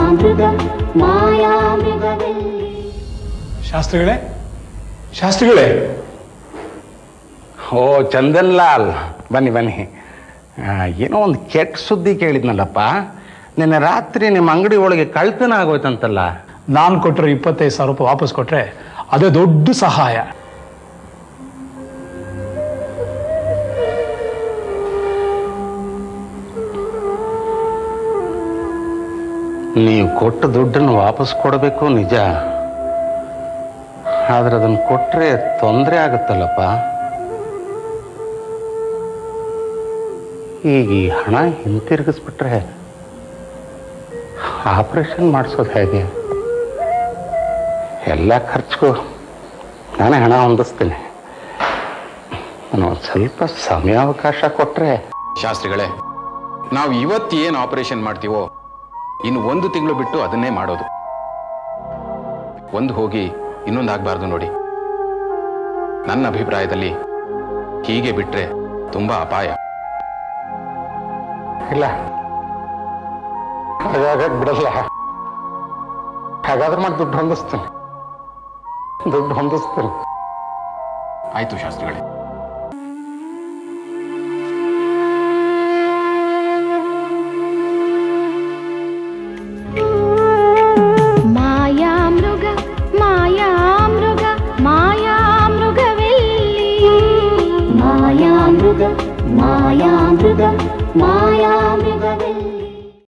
ಮಾಯಾಮೃಗ ಮಾಯಾಮೃಗವೆಲ್ಲಿ ಶಾಸ್ತ್ರಿಗಳೇ ಶಾಸ್ತ್ರಿಗಳೇ ಓ ಚಂದನ್ ಲಾಲ್ ಬನ್ನಿ ಬನ್ನಿ ಆ, ಏನೋ ಒಂದು ಕೆಟ್ಟ ಸುದ್ದಿ ಕೇಳಿದ್ನಲ್ಲಪ್ಪ ನಿನ್ನೆ ರಾತ್ರಿ ನಿಮ್ಮ ಅಂಗಡಿ ಒಳಗೆ ಕಳ್ತನ ಆಗೋಯ್ತಂತಲ್ಲ ನಾನು ಕೊಟ್ಟರೆ ಇಪ್ಪತ್ತೈದು ಸಾವಿರ ರೂಪಾಯಿ ವಾಪಸ್ ಕೊಟ್ರೆ ಅದೇ ದೊಡ್ಡ ಸಹಾಯ ನೀವು ಕೊಟ್ಟ ದುಡ್ಡನ್ನು ವಾಪಸ್ ಕೊಡಬೇಕು ನಿಜ ಆದ್ರೆ ಅದನ್ನು ಕೊಟ್ಟರೆ ತೊಂದರೆ ಆಗುತ್ತಲ್ಲಪ್ಪ ಈಗ ಈ ಹಣ ಹಿಂತಿರುಗಿಸ್ಬಿಟ್ರೆ ಆಪರೇಷನ್ ಮಾಡಿಸೋದು ಹೇಗೆ ಎಲ್ಲ ಖರ್ಚಿಗೂ ನಾನೇ ಹಣ ಹೊಂದಿಸ್ತೀನಿ ನಾನು ಒಂದು ಸ್ವಲ್ಪ ಸಮಯಾವಕಾಶ ಕೊಟ್ಟರೆ ಶಾಸ್ತ್ರಿಗಳೇ ನಾವು ಇವತ್ತು ಏನು ಆಪರೇಷನ್ ಮಾಡ್ತೀವೋ ಇನ್ನು ಒಂದು ತಿಂಗಳು ಬಿಟ್ಟು ಅದನ್ನೇ ಮಾಡೋದು ಒಂದು ಹೋಗಿ ಇನ್ನೊಂದು ಆಗ್ಬಾರ್ದು ನೋಡಿ ನನ್ನ ಅಭಿಪ್ರಾಯದಲ್ಲಿ ಹೀಗೆ ಬಿಟ್ರೆ ತುಂಬಾ ಅಪಾಯ ಇಲ್ಲ ಹಾಗಾಗಕ್ ಬಿಡಲ್ಲ ಹಾಗಾದ್ರೆ ಮಾಡಿ ದುಡ್ಡು ಹೊಂದಿಸ್ತೀನಿ ದುಡ್ಡು ಹೊಂದಿಸ್ತೀನಿ ಆಯ್ತು ಶಾಸ್ತ್ರಿಗಳೇ ಮಾಯಾಮೃಗ ಮಾಯಾಮೃಗ ಮಾಯಾಮೃಗವೆಲ್ಲಿ ಮಾಯಾಮೃಗ ಮಾಯಾಮೃಗ ಮಾಯಾಮೃಗವೆಲ್ಲಿ